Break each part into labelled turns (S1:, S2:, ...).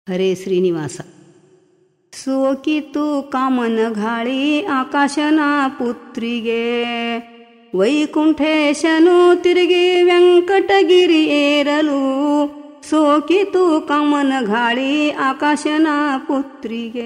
S1: ಹರೇ ಶ್ರೀನಿವಾಸ ಸೋಕಿತು ಕಾಮನ ಗಾಳಿ ಆಕಾಶನ ಪುತ್ರಿಗೆ ವೈಕುಂಠೇಶನು ತಿರುಗಿ ವೆಂಕಟಗಿರಿ ಏರಲು ಸೋಕಿತು ಕಾಮನ ಗಾಳಿ ಆಕಾಶನ ಪುತ್ರಿಗೆ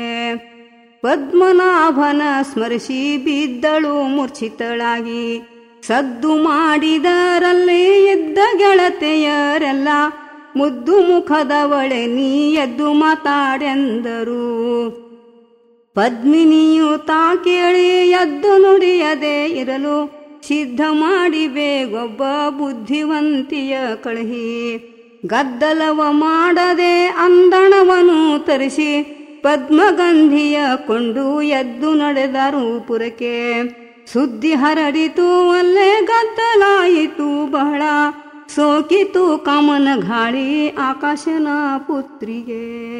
S1: ಪದ್ಮನಾಭನ ಸ್ಮರಿಸಿ ಬಿದ್ದಳು ಮೂರ್ಛಿತಳಾಗಿ ಸದ್ದು ಮಾಡಿದರಲ್ಲಿ ಎದ್ದ ಗೆಳತೆಯರೆಲ್ಲ ಮುದ್ದು ಮುಖದವಳೆ ನೀ ಎದ್ದು ಮಾತಾಡೆಂದರು ಪದ್ಮಿನಿಯು ತಾ ಕೇಳಿ ಎದ್ದು ನುಡಿಯದೆ ಇರಲು ಸಿದ್ಧ ಮಾಡಿ ಬೇಗೊಬ್ಬ ಬುದ್ಧಿವಂತಿಯ ಕಳಹಿ ಗದ್ದಲವ ಮಾಡದೆ ಅಂದಣವನು ತರಿಸಿ ಪದ್ಮಗಂಧಿಯ ಕೊಂಡು ಎದ್ದು ನಡೆದರು ಪುರಕ್ಕೆ ಸುದ್ದಿ ಹರಡಿತು ಅಲ್ಲೇ ಗದ್ದಲಾಯಿತು ಬಹಳ ಸೋಕಿತು ಕಾಮನ ಗಾಳಿ ಆಕಾಶನ ಪುತ್ರಿಗೆ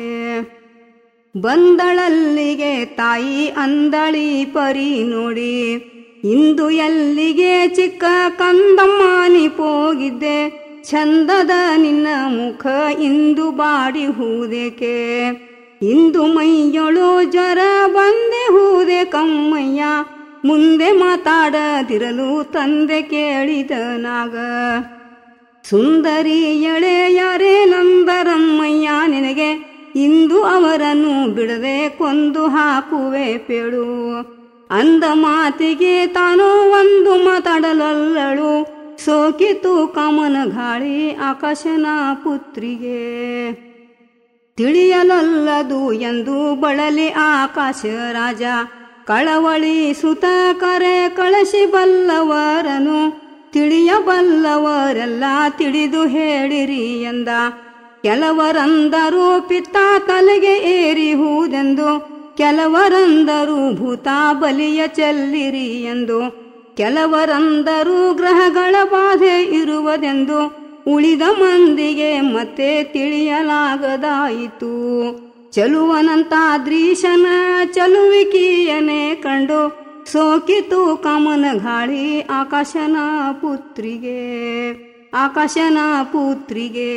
S1: ಬಂದಳಲ್ಲಿಗೆ ತಾಯಿ ಅಂದಳಿ ಪರಿ ನೋಡಿ ಇಂದು ಎಲ್ಲಿಗೆ ಚಿಕ್ಕ ಕಂದಮ್ಮನಿ ಹೋಗಿದ್ದೆ ಚಂದದ ನಿನ್ನ ಮುಖ ಇಂದು ಬಾಡಿ ಹೂದೇಕೆ ಇಂದು ಮೈಯೊಳು ಜ್ವರ ಬಂದೆ ಹೂದೆ ಕಮ್ಮಯ್ಯ ಮುಂದೆ ಮಾತಾಡದಿರಲು ತಂದೆ ಕೇಳಿದನಾಗ ಸುಂದರಿ ಎಳೆಯರೇ ನಂದರಮ್ಮಯ್ಯ ನಿನಗೆ ಇಂದು ಅವರನ್ನು ಬಿಡದೆ ಕೊಂದು ಹಾಕುವೆ ಪೇಳು ಅಂದ ಮಾತಿಗೆ ತಾನು ಒಂದು ಮಾತಾಡಲಲ್ಲಳು ಸೋಕಿತು ಕಾಮನ ಗಾಳಿ ಆಕಾಶನ ಪುತ್ರಿಗೆ ತಿಳಿಯಲಲ್ಲದು ಎಂದು ಬಳಲಿ ಆಕಾಶ ರಾಜ ಕಳವಳಿ ಸುತ ಕರೆ ಕಳಸಿ ಬಲ್ಲವರನು ತಿಳಿಯಬಲ್ಲವರೆಲ್ಲ ತಿಳಿದು ಹೇಳಿರಿ ಎಂದ ಕೆಲವರಂದರು ಪಿತ್ತ ತಲೆಗೆ ಏರಿಹುದೆಂದು ಕೆಲವರಂದರು ಭೂತ ಬಲಿಯ ಚೆಲ್ಲಿರಿ ಎಂದು ಕೆಲವರಂದರು ಗ್ರಹಗಳ ಬಾಧೆ ಇರುವುದೆಂದು ಉಳಿದ ಮಂದಿಗೆ ಮತ್ತೆ ತಿಳಿಯಲಾಗದಾಯಿತು ಚಲುವನಂತಾದ್ರೀಶನ ಚಲುವಿಕೆಯನೇ ಕಂಡು ಸೋಕಿತು ಕಾಮನ ಗಾಳಿ ಆಕಾಶನ ಪುತ್ರಿಗೆ ಆಕಾಶನ ಪುತ್ರಿಗೆ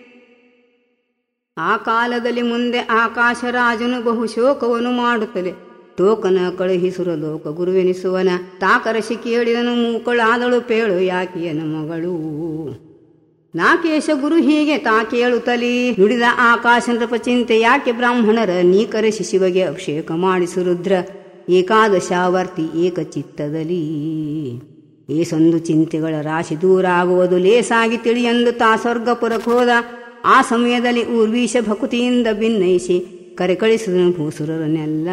S1: ಆ ಕಾಲದಲ್ಲಿ ಮುಂದೆ ಆಕಾಶರಾಜನು ಬಹು ಶೋಕವನ್ನು ಮಾಡುತ್ತಲೆ ಟೋಕನ ಕಳುಹಿಸುರ ಲೋಕ ಗುರುವೆನಿಸುವನ ತಾಕರಸಿ ಕೇಳಿದನು ಮೂಕಳಾದಳು ಪೇಳು ಯಾಕಿಯನ ಮಗಳು ನಾಕೇಶ ಗುರು ಹೀಗೆ ತಾ ಕೇಳುತ್ತಲಿ ನುಡಿದ ಆಕಾಶ ನೃಪ ಚಿಂತೆ ಯಾಕೆ ಬ್ರಾಹ್ಮಣರ ನೀ ಕರೆಸಿ ಶಿವಗೆ ಅಭಿಷೇಕ ಮಾಡಿಸು ರುದ್ರ ಏಕಾದಶಾವರ್ತಿ ಏಕಚಿತ್ತದಲ್ಲಿ ಏಸೊಂದು ಚಿಂತೆಗಳ ರಾಶಿ ದೂರ ಆಗುವುದು ಲೇಸಾಗಿ ತಿಳಿಯೆಂದು ತಾ ಸ್ವರ್ಗಪುರಕ್ಕೆ ಹೋದ ಆ ಸಮಯದಲ್ಲಿ ಊರ್ವೀಶ ಭಕುತಿಯಿಂದ ಭಿನ್ನಯಿಸಿ ಕರೆಕಳಿಸಿದನು ಭೂಸುರರನ್ನೆಲ್ಲ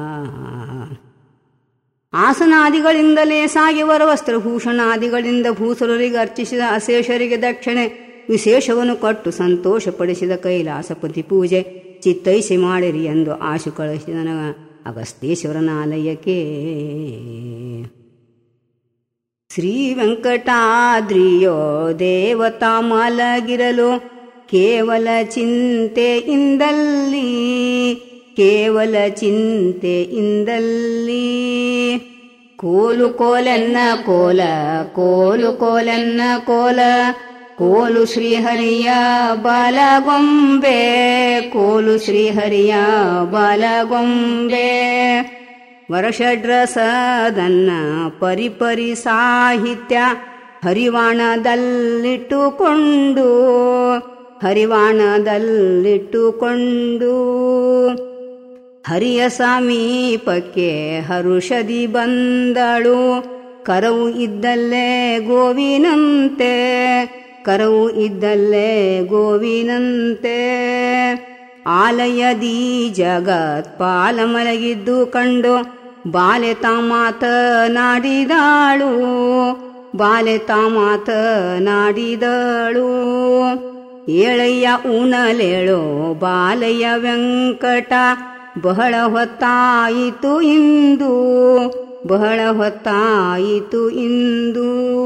S1: ಆಸನಾದಿಗಳಿಂದ ಲೇಸಾಗಿ ವರವಸ್ತ್ರಭೂಷಣಾದಿಗಳಿಂದ ಭೂಸುರರಿಗೆ ಅರ್ಚಿಸಿದ ಅಶೇಷರಿಗೆ ದಕ್ಷಿಣೆ ವಿಶೇಷವನ್ನು ಕೊಟ್ಟು ಸಂತೋಷಪಡಿಸಿದ ಕೈಲಾಸಪತಿ ಪೂಜೆ ಚಿತ್ತೈಸಿ ಮಾಡಿರಿ ಎಂದು ಆಶು ಕಳಿಸಿದನ ಅಗಸ್ತೇಶ್ವರನ ಆಲಯಕ್ಕೆ ಶ್ರೀ ವೆಂಕಟಾದ್ರಿಯೋ ದೇವತಾ ಮಲಗಿರಲು ಕೇವಲ ಚಿಂತೆಯಿಂದಲ್ಲಿ ಕೇವಲ ಚಿಂತೆಯಿಂದಲ್ಲಿ ಕೋಲು ಕೋಲೆನ್ನ ಕೋಲ ಕೋಲು ಕೋಲೆನ್ನ ಕೋಲ ಕೋಲು ಶ್ರೀಹರಿಯ ಬಾಲಗೊಂಬೆ ಕೋಲು ಶ್ರೀಹರಿಯ ಬಾಲಗೊಂಬೆ ವರ್ಷಡ್ರಸದನ್ನ ಪರಿಪರಿ ಸಾಹಿತ್ಯ ಹರಿವಾಣದಲ್ಲಿಟ್ಟುಕೊಂಡು ಹರಿವಾಣದಲ್ಲಿಟ್ಟುಕೊಂಡು ಹರಿಯ ಸಮೀಪಕ್ಕೆ ಹರುಷದಿ ಬಂದಳು ಕರವು ಇದ್ದಲ್ಲೇ ಗೋವಿನಂತೆ ಕರವು ಇದ್ದಲ್ಲೇ ಗೋವಿನಂತೆ ಆಲಯದಿ ಜಗತ್ಪಾಲ ಮಲಗಿದ್ದು ಕಂಡು ಬಾಲೆ ಮಾತನಾಡಿದಾಳು ಬಾಲೆ ಮಾತನಾಡಿದಳು ಏಳಯ್ಯ ಉಣಲೇಳೋ ಬಾಲಯ್ಯ ವೆಂಕಟ ಬಹಳ ಹೊತ್ತಾಯಿತು ಇಂದು ಬಹಳ ಹೊತ್ತಾಯಿತು ಇಂದು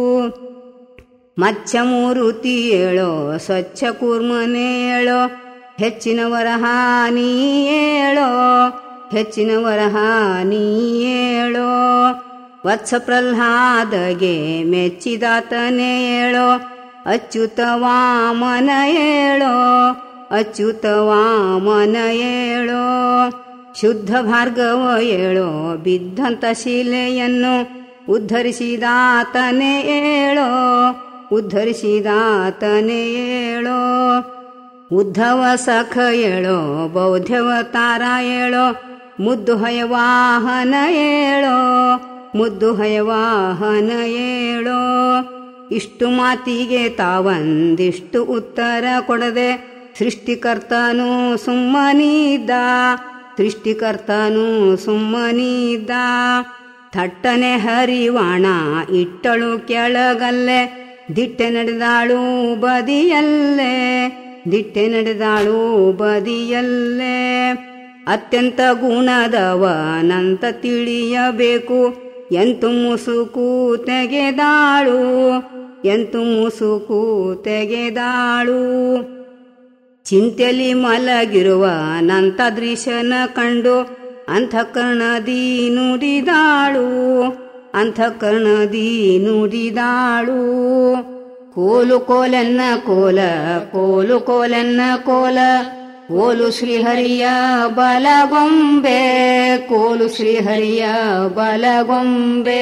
S1: ಮಚ್ಚ ಮೂರುತಿ ಏಳೋ ಸ್ವಚ್ಛ ಕೂರ್ಮನೇಳೋ ಹೆಚ್ಚಿನವರ ಹಾನಿ ಏಳೋ ಹೆಚ್ಚಿನವರ ಹಾನಿ ಏಳೋ ವತ್ಸ ಪ್ರಹ್ಲಾದಗೆ ಮೆಚ್ಚಿದಾತನೇ ಏಳೋ ಅಚ್ಯುತ ವಾಮನ ಏಳೋ ಅಚ್ಯುತ ವಾಮನ ಏಳೋ ಶುದ್ಧ ಭಾರ್ಗವ ಏಳೋ ಬಿದ್ದಂತ ಶಿಲೆಯನ್ನು ಉದ್ಧರಿಸಿದಾತನೇ ಏಳೋ ಉದ್ಧರಿಸಿದಾತನೇ ಏಳೋ ಉದ್ಧವ ಸಖ ಏಳೋ ಬೌದ್ಧವತಾರ ಏಳೋ ಮುದ್ದು ಹಯವಾಹನ ಏಳೋ ಮುದ್ದು ಹಯವಾಹನ ಏಳೋ ಇಷ್ಟು ಮಾತಿಗೆ ತಾವಂದಿಷ್ಟು ಉತ್ತರ ಕೊಡದೆ ಸೃಷ್ಟಿಕರ್ತನು ಸುಮ್ಮನಿದ್ದ ಸೃಷ್ಟಿಕರ್ತನು ಸುಮ್ಮನಿದ್ದ ಥಟ್ಟನೆ ಹರಿವಾಣ ಇಟ್ಟಳು ಕೆಳಗಲ್ಲೇ ದಿಟ್ಟೆ ನಡೆದಾಳು ಬದಿಯಲ್ಲೇ ದಿಟ್ಟೆ ನಡೆದಾಳು ಬದಿಯಲ್ಲೇ ಅತ್ಯಂತ ಗುಣದವನಂತ ತಿಳಿಯಬೇಕು ಎಂತು ಮುಸುಕು ತೆಗೆದಾಳು ಎಂತು ಮುಸುಕು ತೆಗೆದಾಳು ಚಿಂತೆಲಿ ಮಲಗಿರುವ ನಂತ ದೃಶ್ಯನ ಕಂಡು ಅಂತಃಕರಣದಿ ನುಡಿದಾಳು ಅಂತಃಕರಣದಿ ನುಡಿದಾಳು ಕೋಲು ಕೋಲೆನ್ನ ಕೋಲ ಕೋಲು ಕೋಲೆನ್ನ ಕೋಲ ಕೋಲು ಶ್ರೀಹರಿಯ ಬಲಗೊಂಬೆ ಕೋಲು ಶ್ರೀಹರಿಯ ಬಲಗೊಂಬೆ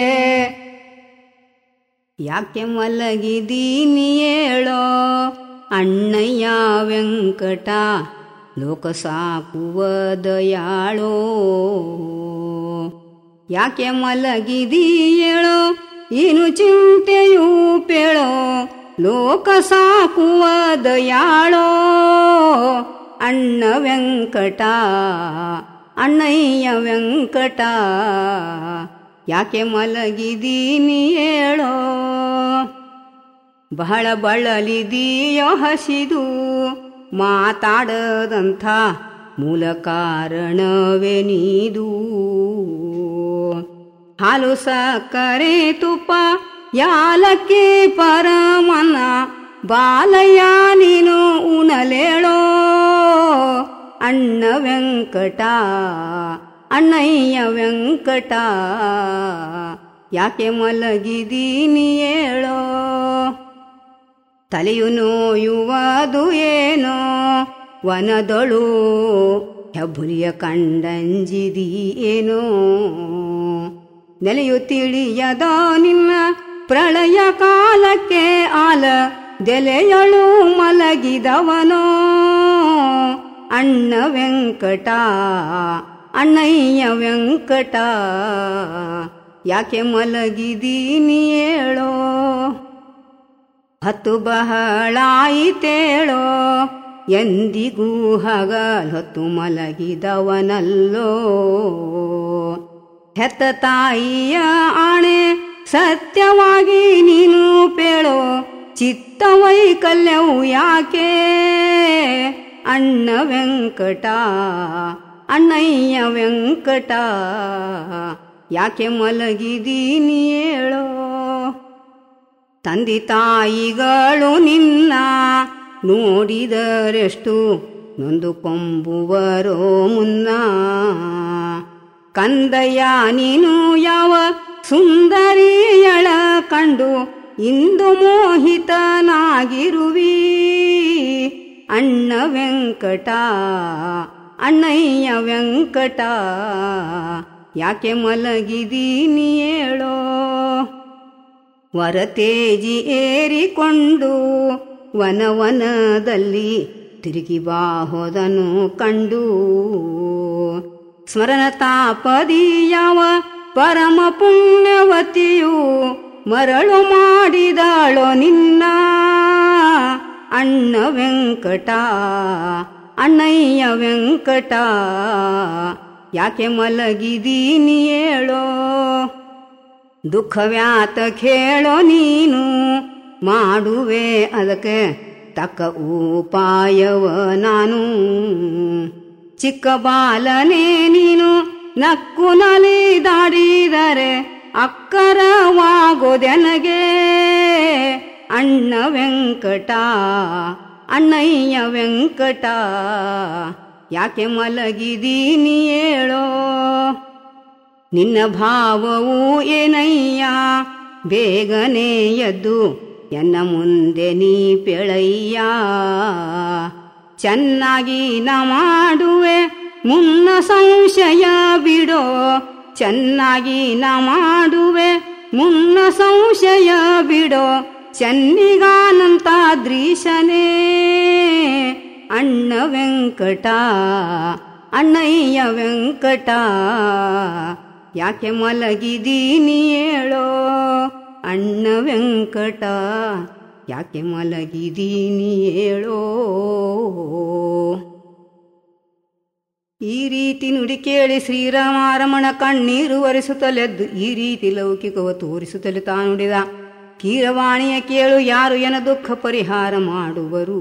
S1: ಯಾಕೆ ಮಲಗಿದೀನಿ ಹೇಳೋ ಅಣ್ಣಯ್ಯ ವೆಂಕಟ ಲೋಕ ಸಾಕುವ ದಯಾಳೋ ಯಾಕೆ ಮಲಗಿದಿ ಹೇಳೋ ಏನು ಚಿಂತೆಯೂ ಪೇಳೋ ಲೋಕ ಸಾಕುವ ದಯಾಳೋ ಅಣ್ಣ ವೆಂಕಟ ಅಣ್ಣಯ್ಯ ವೆಂಕಟ ಯಾಕೆ ಮಲಗಿದೀನಿ ಹೇಳೋ ಬಹಳ ಬಳಲಿದೀಯೋ ಹಸಿದು ಮಾತಾಡದಂಥ ಮೂಲ ಕಾರಣವೇ ನೀದು ಹಾಲು ಸಕ್ಕರೆ ತುಪ್ಪ ಯಾಲಕ್ಕಿ ಪರಮನ ಬಾಲಯ್ಯ ನೀನು ಉಣಲೇಳೋ ಅಣ್ಣ ವೆಂಕಟ ಅಣ್ಣಯ್ಯ ವೆಂಕಟ ಯಾಕೆ ಮಲಗಿದೀನಿ ಹೇಳೋ ತಲೆಯು ನೋಯುವುದು ಏನೋ ವನದೊಳು ಹೆಬ್ಬುಲಿಯ ಕಂಡಂಜಿದಿ ಏನೋ ನೆಲೆಯು ತಿಳಿಯದ ನಿನ್ನ ಪ್ರಳಯ ಕಾಲಕ್ಕೆ ಆಲ ದೆಲೆಯಳು ಮಲಗಿದವನೋ ಅಣ್ಣ ವೆಂಕಟ ಅಣ್ಣಯ್ಯ ವೆಂಕಟ ಯಾಕೆ ಮಲಗಿದೀನಿ ಹೇಳೋ ಹತ್ತು ಬಹಳಾಯಿತೇಳೋ ಎಂದಿಗೂ ಹಗಲ್ ಹೊತ್ತು ಮಲಗಿದವನಲ್ಲೋ ಹೆತ್ತ ತಾಯಿಯ ಆಣೆ ಸತ್ಯವಾಗಿ ನೀನು ಪೇಳೋ ಚಿತ್ತವೈಕಲ್ಯವು ಯಾಕೆ ಅಣ್ಣ ವೆಂಕಟ ಅಣ್ಣಯ್ಯ ವೆಂಕಟ ಯಾಕೆ ಮಲಗಿದೀನಿ ಹೇಳೋ ತಂದೆ ತಾಯಿಗಳು ನಿನ್ನ ನೋಡಿದರೆಷ್ಟು ನೊಂದು ಕೊಂಬುವರೋ ಮುನ್ನ ಕಂದಯ್ಯ ನೀನು ಯಾವ ಸುಂದರಿಯಳ ಕಂಡು ಇಂದು ಮೋಹಿತನಾಗಿರುವಿ ಅಣ್ಣ ವೆಂಕಟ ಅಣ್ಣಯ್ಯ ವೆಂಕಟ ಯಾಕೆ ಮಲಗಿದೀನಿ ಹೇಳೋ ವರತೇಜಿ ಏರಿಕೊಂಡು ವನವನದಲ್ಲಿ ತಿರುಗಿ ಬಾಹೋದನು ಕಂಡು ಸ್ಮರಣ ತಾಪದಿ ಯಾವ ಪರಮ ಪುಣ್ಯವತಿಯು ಮರಳು ಮಾಡಿದಾಳೋ ನಿನ್ನ ಅಣ್ಣ ವೆಂಕಟ ಅಣ್ಣಯ್ಯ ವೆಂಕಟ ಯಾಕೆ ಮಲಗಿದೀನಿ ಹೇಳೋ ದುಃಖವ್ಯಾತ ಕೇಳೋ ನೀನು ಮಾಡುವೆ ಅದಕ್ಕೆ ತಕ್ಕ ಉಪಾಯವ ನಾನು ಚಿಕ್ಕ ಬಾಲನೇ ನೀನು ನಕ್ಕು ನಲಿದಾಡಿದರೆ ಅಕ್ಕರವಾಗೋದೆನಗೆ ಅಣ್ಣ ವೆಂಕಟ ಅಣ್ಣಯ್ಯ ವೆಂಕಟ ಯಾಕೆ ಮಲಗಿದೀನಿ ಹೇಳೋ ನಿನ್ನ ಭಾವವು ಏನಯ್ಯ ಬೇಗನೆ ಎದ್ದು ಎನ್ನ ಮುಂದೆ ನೀ ಪೆಳಯ್ಯ ಚೆನ್ನಾಗಿ ನ ಮಾಡುವೆ ಮುನ್ನ ಸಂಶಯ ಬಿಡೋ ಚೆನ್ನಾಗಿ ನ ಮಾಡುವೆ ಮುನ್ನ ಸಂಶಯ ಬಿಡೋ ಚೆನ್ನಿಗಾನಂತ ದೃಶನೇ ಅಣ್ಣ ವೆಂಕಟ ಅಣ್ಣಯ್ಯ ವೆಂಕಟ ಯಾಕೆ ಮಲಗಿದೀನಿ ಹೇಳೋ ಅಣ್ಣ ವೆಂಕಟ ಯಾಕೆ ಮಲಗಿದೀನಿ ಹೇಳೋ ಈ ರೀತಿ ನುಡಿ ಕೇಳಿ ಶ್ರೀರಾಮಾರಮಣ ಕಣ್ಣೀರು ಒರೆಸುತ್ತಲೆದ್ದು ಈ ರೀತಿ ಲೌಕಿಕವ ತೋರಿಸುತ್ತಲೇ ತಾನುಡಿದ ಕೀರವಾಣಿಯ ಕೇಳು ಯಾರು ಎನ ದುಃಖ ಪರಿಹಾರ ಮಾಡುವರು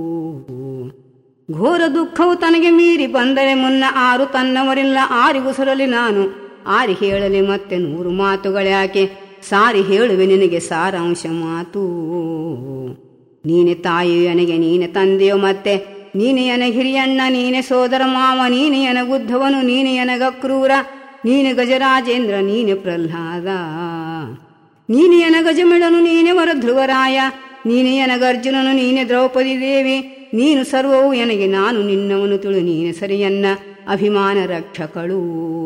S1: ಘೋರ ದುಃಖವು ತನಗೆ ಮೀರಿ ಬಂದರೆ ಮುನ್ನ ಆರು ತನ್ನವರಿಲ್ಲ ಆರಿಗುಸರಲಿ ನಾನು ಆರಿ ಹೇಳಲಿ ಮತ್ತೆ ನೂರು ಮಾತುಗಳ್ಯಾಕೆ ಸಾರಿ ಹೇಳುವೆ ನಿನಗೆ ಸಾರಾಂಶ ಮಾತು ನೀನೆ ತಾಯಿಯು ನನಗೆ ನೀನೆ ತಂದೆಯೋ ಮತ್ತೆ ನೀನೆ ಎನ ಹಿರಿಯಣ್ಣ ನೀನೆ ಸೋದರ ಮಾವ ನೀನೆ ಎನ ಗುದ್ಧವನು ನೀನೆ ಎನಗ ಕ್ರೂರ ನೀನೆ ಗಜರಾಜೇಂದ್ರ ನೀನೆ ಪ್ರಹ್ಲಾದ ನೀನೆ ಎನ ಗಜಮಿಳನು ನೀನೆ ವರ ಧ್ರುವರಾಯ ನೀನೆ ಎನಗರ್ಜುನನು ನೀನೆ ದ್ರೌಪದಿ ದೇವಿ ನೀನು ಸರ್ವವು ಎನಗೆ ನಾನು ನಿನ್ನವನು ತಿಳು ನೀನೆ ಸರಿಯನ್ನ ಅಭಿಮಾನ ರಕ್ಷಕಳು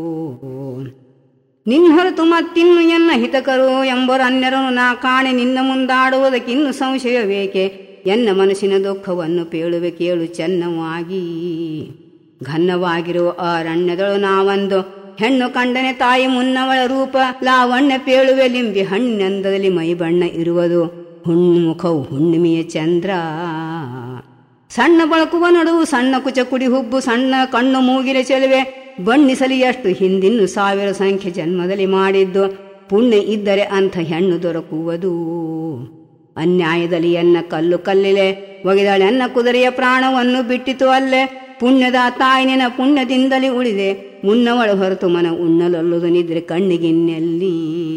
S1: ನಿನ್ನ ಹೊರತು ಮತ್ತಿನ್ನು ಎನ್ನ ಹಿತಕರು ಎಂಬರು ಅನ್ಯರನ್ನು ನಾ ಕಾಣೆ ನಿನ್ನ ಮುಂದಾಡುವುದಕ್ಕಿನ್ನು ಸಂಶಯವೇಕೆ ಎನ್ನ ಮನಸ್ಸಿನ ದುಃಖವನ್ನು ಪೇಳುವೆ ಕೇಳು ಚೆನ್ನವಾಗಿ ಘನ್ನವಾಗಿರುವ ಅರಣ್ಯದಳು ನಾವೊಂದು ಹೆಣ್ಣು ಕಂಡನೆ ತಾಯಿ ಮುನ್ನವಳ ರೂಪ ಲಾವಣ್ಯ ಪೇಳುವೆ ಲಿಂಬಿ ಹಣ್ಣಿನಂದದಲ್ಲಿ ಮೈ ಬಣ್ಣ ಇರುವುದು ಹುಣ್ಣು ಮುಖವು ಹುಣ್ಣಿಮೆಯ ಚಂದ್ರ ಸಣ್ಣ ಬಳಕುವ ನಡುವು ಸಣ್ಣ ಕುಚ ಕುಡಿ ಹುಬ್ಬು ಸಣ್ಣ ಕಣ್ಣು ಮೂಗಿಲೆ ಚೆಲುವೆ ಬಣ್ಣಿಸಲಿ ಎಷ್ಟು ಹಿಂದಿನ್ನು ಸಾವಿರ ಸಂಖ್ಯೆ ಜನ್ಮದಲ್ಲಿ ಮಾಡಿದ್ದು ಪುಣ್ಯ ಇದ್ದರೆ ಅಂಥ ಹೆಣ್ಣು ದೊರಕುವುದು ಅನ್ಯಾಯದಲ್ಲಿ ಎನ್ನ ಕಲ್ಲು ಕಲ್ಲಿಲೆ ಒಗೆದಳೆನ್ನ ಕುದುರೆಯ ಪ್ರಾಣವನ್ನು ಬಿಟ್ಟಿತು ಅಲ್ಲೇ ಪುಣ್ಯದ ತಾಯಿನ ಪುಣ್ಯದಿಂದಲೇ ಉಳಿದೆ ಮುನ್ನವಳು ಹೊರತು ಮನ ಉಣ್ಣಲಲ್ಲುದು ನಿದ್ರೆ ಕಣ್ಣಿಗಿನ್ನೆಲ್ಲಿ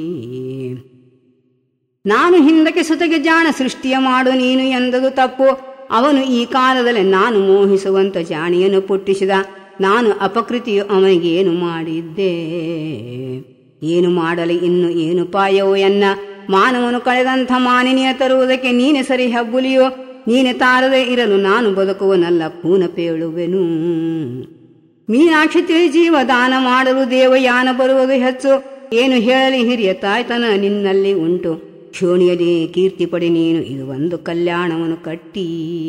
S1: ನಾನು ಹಿಂದಕ್ಕೆ ಸುತಗೆ ಜಾಣ ಸೃಷ್ಟಿಯ ಮಾಡು ನೀನು ಎಂದದು ತಪ್ಪು ಅವನು ಈ ಕಾಲದಲ್ಲಿ ನಾನು ಮೋಹಿಸುವಂತ ಜಾಣಿಯನ್ನು ಪುಟ್ಟಿಸಿದ ನಾನು ಅಪಕೃತಿಯು ಅವನಿಗೇನು ಮಾಡಿದ್ದೆ ಏನು ಮಾಡಲಿ ಇನ್ನು ಏನು ಪಾಯವೋ ಎನ್ನ ಮಾನವನು ಕಳೆದಂಥ ಮಾನಿನಿಯ ತರುವುದಕ್ಕೆ ನೀನೆ ಸರಿ ಹಬ್ಬುಲಿಯೋ ನೀನೆ ತಾರದೆ ಇರಲು ನಾನು ಬದುಕುವನಲ್ಲ ಕೂನ ಪೇಳುವೆನು ಮೀನಾಕ್ಷಿ ತಿಳಿ ಜೀವ ದಾನ ಮಾಡಲು ದೇವಯಾನ ಬರುವುದು ಹೆಚ್ಚು ಏನು ಹೇಳಲಿ ಹಿರಿಯ ತಾಯ್ತನ ನಿನ್ನಲ್ಲಿ ಉಂಟು ಕ್ಷೋಣಿಯಲ್ಲಿ ಕೀರ್ತಿ ಪಡಿ ನೀನು ಇದು ಒಂದು ಕಲ್ಯಾಣವನ್ನು ಕಟ್ಟಿ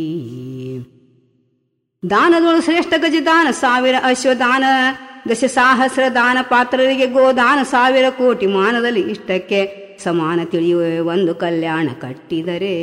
S1: ದಾನದೊಳು ಶ್ರೇಷ್ಠ ಗಜ ದಾನ ಸಾವಿರ ಅಶ್ವದಾನ ದಶ ಸಹಸ್ರ ದಾನ ಪಾತ್ರರಿಗೆ ಗೋದಾನ ಸಾವಿರ ಕೋಟಿ ಮಾನದಲ್ಲಿ ಇಷ್ಟಕ್ಕೆ ಸಮಾನ ತಿಳಿಯುವ ಒಂದು ಕಲ್ಯಾಣ ಕಟ್ಟಿದರೆ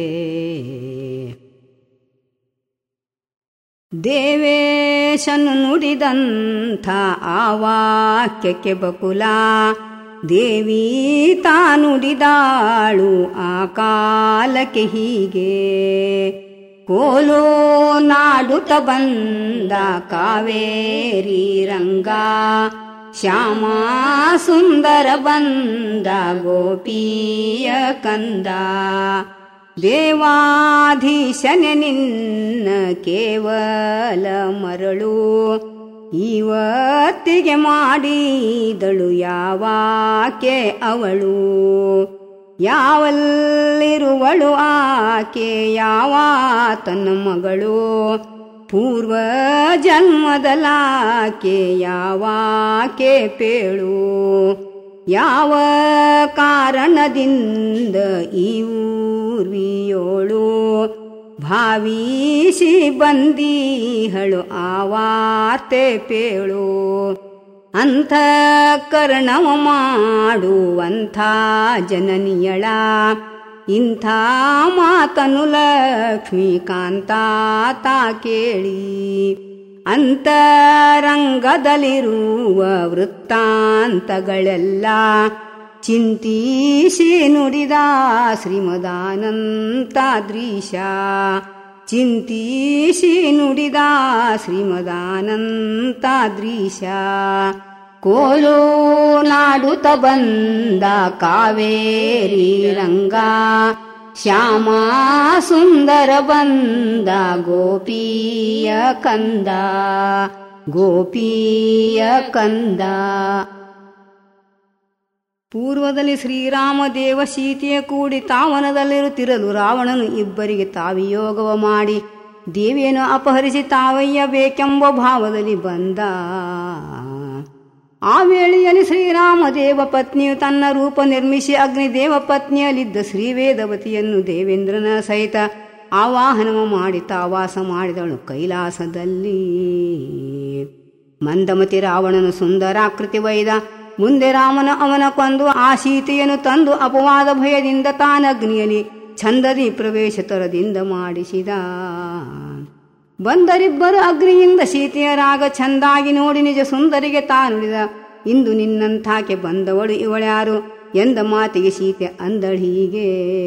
S1: ದೇವೇಶನು ನುಡಿದಂಥ ಆ ವಾಕ್ಯಕ್ಕೆ ಬಕುಲ ದೇವಿ ತಾನುಡಿದಾಳು ಆ ಕಾಲಕ್ಕೆ ಹೀಗೆ ಕೋಲೋ ನಾಡುತ್ತ ಬಂದ ಕಾವೇರಿ ರಂಗ ಶ್ಯಾಮ ಸುಂದರ ಬಂದ ಗೋಪಿಯ ಕಂದ ದೇವಾಧೀಶನೆ ನಿನ್ನ ಕೇವಲ ಮರಳು ಇವತ್ತಿಗೆ ಮಾಡಿದಳು ಯಾವಾಕೆ ಅವಳು ಯಾವಲ್ಲಿರುವಳು ಆಕೆ ಯಾವ ತನ್ನ ಮಗಳು ಪೂರ್ವ ಜನ್ಮದಲಾಕೆ ಯಾವಾಕೆ ಪೇಳು ಯಾವ ಕಾರಣದಿಂದ ಈ ಊರ್ವಿಯೋಳು ಭಾವಿಸಿ ಬಂದೀಹಳು ಆ ವಾರ್ತೆ ಪೇಳು ಅಂಥ ಕರ್ಣವ ಮಾಡುವಂಥ ಜನನಿಯಳ ಇಂಥ ಮಾತನು ಲಕ್ಷ್ಮೀಕಾಂತ ತಾ ಕೇಳಿ ಅಂತರಂಗದಲ್ಲಿರುವ ವೃತ್ತಾಂತಗಳೆಲ್ಲ ಚಿಂತಿಸಿ ನುಡಿದ ಶ್ರೀಮದಾನಂತ ದೃಶ ಚಿಂತಿಸಿ ನುಡಿದ ಶ್ರೀಮದಾನಂತ ದೃಶ ಕೋಲೋ ನಾಡುತ್ತ ಬಂದ ಕಾವೇರಿ ರಂಗ ಶ್ಯಾಮ ಸುಂದರ ಬಂದ ಗೋಪಿಯ ಕಂದ ಗೋಪಿಯ ಕಂದ ಪೂರ್ವದಲ್ಲಿ ಶ್ರೀರಾಮ ದೇವ ಸೀತೆಯ ಕೂಡಿ ತಾವನದಲ್ಲಿರುತ್ತಿರಲು ರಾವಣನು ಇಬ್ಬರಿಗೆ ತಾವಿಯೋಗವ ಮಾಡಿ ದೇವಿಯನ್ನು ಅಪಹರಿಸಿ ತಾವಯ್ಯಬೇಕೆಂಬ ಭಾವದಲ್ಲಿ ಬಂದ ಆ ವೇಳೆಯಲ್ಲಿ ಶ್ರೀರಾಮ ದೇವ ಪತ್ನಿಯು ತನ್ನ ರೂಪ ನಿರ್ಮಿಸಿ ಅಗ್ನಿದೇವ ಪತ್ನಿಯಲ್ಲಿದ್ದ ಶ್ರೀವೇದವತಿಯನ್ನು ದೇವೇಂದ್ರನ ಸಹಿತ ಆವಾಹನವ ಮಾಡಿ ತಾವಾಸ ಮಾಡಿದಳು ಕೈಲಾಸದಲ್ಲಿ ಮಂದಮತಿ ರಾವಣನು ಸುಂದರಾಕೃತಿ ವೈದ ಮುಂದೆ ರಾಮನ ಅವನ ಕೊಂದು ಆ ಸೀತೆಯನ್ನು ತಂದು ಅಪವಾದ ಭಯದಿಂದ ತಾನಗ್ನಿಯಲ್ಲಿ ಛಂದದಿ ಪ್ರವೇಶ ತರದಿಂದ ಮಾಡಿಸಿದ ಬಂದರಿಬ್ಬರು ಅಗ್ನಿಯಿಂದ ಸೀತೆಯ ರಾಗ ಚಂದಾಗಿ ನೋಡಿ ನಿಜ ಸುಂದರಿಗೆ ತಾನುಳಿದ ಇಂದು ನಿನ್ನಂತಾಕೆ ಬಂದವಳು ಇವಳ್ಯಾರು ಎಂದ ಮಾತಿಗೆ ಸೀತೆ ಅಂದಳೀಗೆ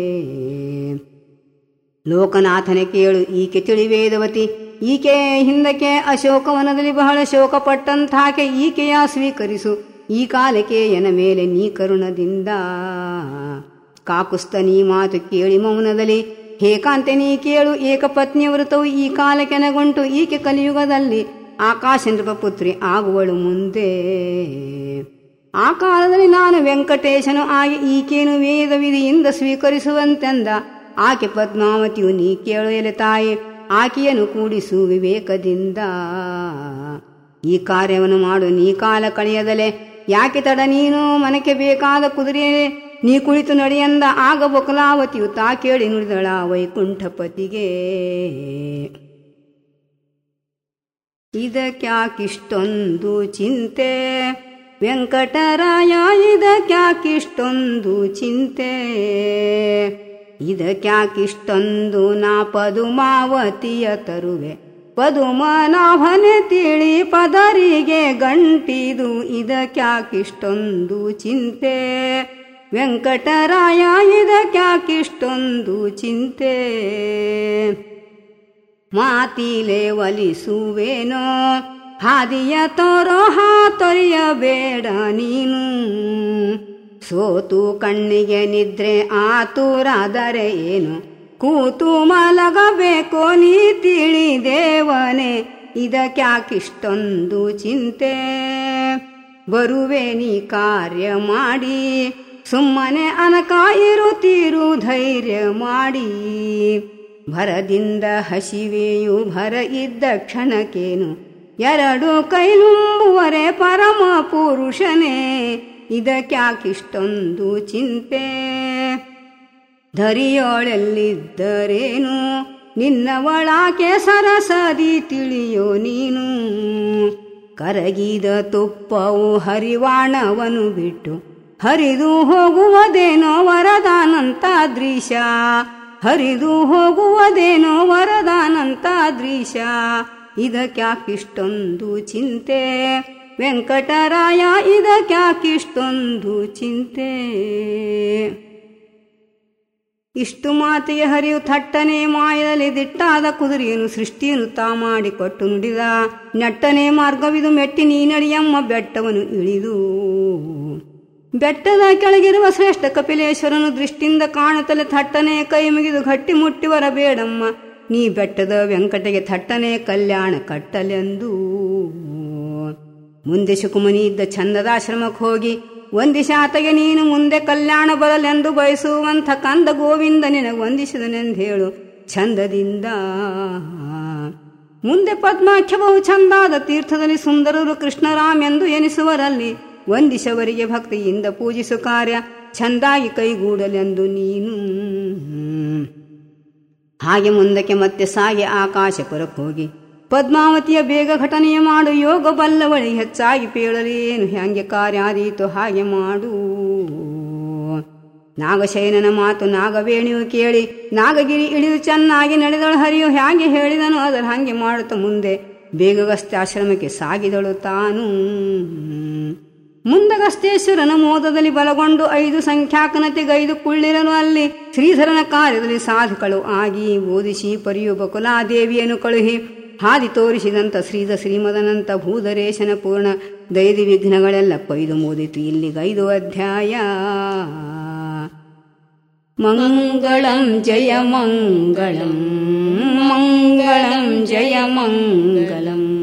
S1: ಲೋಕನಾಥನೆ ಕೇಳು ಈಕೆ ತಿಳಿವೇದವತಿ ಈಕೆ ಹಿಂದಕ್ಕೆ ಅಶೋಕವನದಲ್ಲಿ ಬಹಳ ಶೋಕಪಟ್ಟಂತಾಕೆ ಈಕೆಯ ಸ್ವೀಕರಿಸು ಈ ಕಾಲಕ್ಕೆ ಎನ ಮೇಲೆ ನೀ ಕರುಣದಿಂದ ಕಾಕುಸ್ತ ನೀ ಮಾತು ಕೇಳಿ ಮೌನದಲ್ಲಿ ಹೇಕಾಂತೆ ನೀ ಕೇಳು ಏಕಪತ್ನಿಯ ವೃತವು ಈ ಕಾಲಕ್ಕೆನಗುಂಟು ಈಕೆ ಕಲಿಯುಗದಲ್ಲಿ ಆಕಾಶ ನೃಪಪುತ್ರಿ ಆಗುವಳು ಮುಂದೆ ಆ ಕಾಲದಲ್ಲಿ ನಾನು ವೆಂಕಟೇಶನು ಆಗಿ ಈಕೇನು ವೇದ ವಿಧಿಯಿಂದ ಸ್ವೀಕರಿಸುವಂತೆಂದ ಆಕೆ ಪದ್ಮಾವತಿಯು ನೀ ಕೇಳು ಎಲೆ ತಾಯಿ ಆಕೆಯನ್ನು ಕೂಡಿಸು ವಿವೇಕದಿಂದ ಈ ಕಾರ್ಯವನ್ನು ಮಾಡು ನೀ ಕಾಲ ಕಳೆಯದಲೆ ಯಾಕೆ ತಡ ನೀನು ಮನಕ್ಕೆ ಬೇಕಾದ ಕುದುರೆ ನೀ ಕುಳಿತು ನಡೆಯಂದ ಆಗ ಬಕಲಾವತಿಯು ತಾ ಕೇಳಿ ನುಡಿದಳ ವೈಕುಂಠಪತಿಗೆ ಇದಕ್ಯಾಕಿಷ್ಟೊಂದು ಚಿಂತೆ ವೆಂಕಟರಾಯ ಇದಕ್ಯಾಕಿಷ್ಟೊಂದು ಚಿಂತೆ ಇದಕ್ಯಾಕಿಷ್ಟೊಂದು ನಾ ಪದುಮಾವತಿಯ ತರುವೆ ಪದುಮನಾಭನೆ ತಿಳಿ ಪದರಿಗೆ ಗಂಟಿದು ಇದಕ್ಯಾಕಿಷ್ಟೊಂದು ಚಿಂತೆ ವೆಂಕಟರಾಯ ಇದಕ್ಯಾಕಿಷ್ಟೊಂದು ಚಿಂತೆ ಮಾತಿಲೆ ಒಲಿಸುವೇನೋ ಹಾದಿಯ ತೋರೋ ಹಾ ತೊರೆಯಬೇಡ ನೀನು ಸೋತು ಕಣ್ಣಿಗೆ ನಿದ್ರೆ ಆತುರಾದರೆ ಏನು ಕೂತು ಮಲಗಬೇಕೋ ನೀ ತಿಳಿದೇವನೆ ಇದಕ್ಯಾಕಿಷ್ಟೊಂದು ಚಿಂತೆ ಬರುವೆ ನೀ ಕಾರ್ಯ ಮಾಡಿ ಸುಮ್ಮನೆ ಅನಕಾಯಿರುತ್ತೀರು ಧೈರ್ಯ ಮಾಡಿ ಭರದಿಂದ ಹಸಿವೆಯು ಭರ ಇದ್ದ ಕ್ಷಣಕ್ಕೇನು ಎರಡು ಕೈಲುಂಬುವರೆ ಪರಮ ಪುರುಷನೇ ಇದಕ್ಯಾಕಿಷ್ಟೊಂದು ಚಿಂತೆ ಧರಿಯೋಳೆಲ್ಲಿದ್ದರೇನು ನಿನ್ನವಳಾಕೆ ಸರಸದಿ ತಿಳಿಯೋ ನೀನು ಕರಗಿದ ತುಪ್ಪವು ಹರಿವಾಣವನು ಬಿಟ್ಟು ಹರಿದು ಹೋಗುವುದೇನೋ ವರದಾನಂತ ದೃಶ್ಯ ಹರಿದು ಹೋಗುವುದೇನೋ ವರದಾನಂತ ದೃಶ್ಯ ಇದಕ್ಯಾಕಿಷ್ಟೊಂದು ಚಿಂತೆ ವೆಂಕಟರಾಯ ಇದಕ್ಯಾಕಿಷ್ಟೊಂದು ಚಿಂತೆ ಇಷ್ಟು ಮಾತೆಯ ಹರಿಯು ಥಟ್ಟನೆ ಮಾಯದಲ್ಲಿ ದಿಟ್ಟಾದ ಕುದುರೆಯನ್ನು ಸೃಷ್ಟಿಯನ್ನು ತಾ ಮಾಡಿಕೊಟ್ಟು ನುಡಿದ ನೆಟ್ಟನೆ ಮಾರ್ಗವಿದು ಮೆಟ್ಟಿ ನೀನಡಿಯಮ್ಮ ಬೆಟ್ಟವನ್ನು ಇಳಿದು ಬೆಟ್ಟದ ಕೆಳಗಿರುವ ಶ್ರೇಷ್ಠ ಕಪಿಲೇಶ್ವರನು ದೃಷ್ಟಿಯಿಂದ ಕಾಣುತ್ತಲೇ ಥಟ್ಟನೆ ಕೈ ಮುಗಿದು ಗಟ್ಟಿ ಮುಟ್ಟಿ ಬರಬೇಡಮ್ಮ ನೀ ಬೆಟ್ಟದ ವೆಂಕಟಗೆ ಥಟ್ಟನೆ ಕಲ್ಯಾಣ ಕಟ್ಟಲೆಂದು ಮುಂದೆ ಶುಕುಮನಿ ಇದ್ದ ಚಂದದಾಶ್ರಮಕ್ಕೆ ಹೋಗಿ ವಂದಿಶಾತಗೆ ನೀನು ಮುಂದೆ ಕಲ್ಯಾಣ ಬರಲೆಂದು ಬಯಸುವಂಥ ಕಂದ ಗೋವಿಂದ ನಿನಗೆ ವಂದಿಸಿದನೆಂದು ಹೇಳು ಚಂದದಿಂದ ಮುಂದೆ ಪದ್ಮಾಖ್ಯ ಬಹು ಚಂದಾದ ತೀರ್ಥದಲ್ಲಿ ಸುಂದರರು ಕೃಷ್ಣರಾಮ್ ಎಂದು ಎನಿಸುವರಲ್ಲಿ ವಂದಿಸವರಿಗೆ ಭಕ್ತಿಯಿಂದ ಪೂಜಿಸು ಕಾರ್ಯ ಚಂದಾಗಿ ಕೈಗೂಡಲೆಂದು ನೀನು ಹಾಗೆ ಮುಂದಕ್ಕೆ ಮತ್ತೆ ಸಾಗಿ ಆಕಾಶ ಪುರಕ್ಕೆ ಹೋಗಿ ಪದ್ಮಾವತಿಯ ಬೇಗ ಘಟನೆಯ ಮಾಡು ಯೋಗ ಬಲ್ಲವಳಿ ಹೆಚ್ಚಾಗಿ ಪೇಳಲೇನು ಹ್ಯಾಂಗೆ ಕಾರ್ಯಾದೀತು ಹಾಗೆ ಮಾಡು ನಾಗಶಯನನ ಮಾತು ನಾಗವೇಣಿಯು ಕೇಳಿ ನಾಗಗಿರಿ ಇಳಿದು ಚೆನ್ನಾಗಿ ನಡೆದಳು ಹರಿಯು ಹ್ಯಾಂಗೆ ಹೇಳಿದನು ಅದರ ಹಾಗೆ ಮಾಡುತ್ತ ಮುಂದೆ ಬೇಗಗಸ್ತೆ ಆಶ್ರಮಕ್ಕೆ ಸಾಗಿದಳು ತಾನು ಮುಂದಗಸ್ತೇಶ್ವರನ ಮೋದದಲ್ಲಿ ಬಲಗೊಂಡು ಐದು ಸಂಖ್ಯಾಕನತೆಗೈದು ಕುಳ್ಳಿರನು ಅಲ್ಲಿ ಶ್ರೀಧರನ ಕಾರ್ಯದಲ್ಲಿ ಸಾಧುಗಳು ಆಗಿ ಬೋಧಿಸಿ ಪರಿಯು ಬಕುಲಾದೇವಿಯನ್ನು ಕಳುಹಿ ಹಾದಿ ತೋರಿಸಿದಂತ ಶ್ರೀಧ ಶ್ರೀಮದನಂತ ಭೂಧರೇಶನ ಪೂರ್ಣ ದೈದಿ ವಿಘ್ನಗಳೆಲ್ಲ ಕೊಯ್ದು ಮೋದಿತು ಇಲ್ಲಿಗೈದು ಅಧ್ಯಾಯ ಮಂಗಳಂ ಜಯ ಮಂಗಳಂ ಮಂಗಳಂ ಜಯ ಮಂಗಳಂ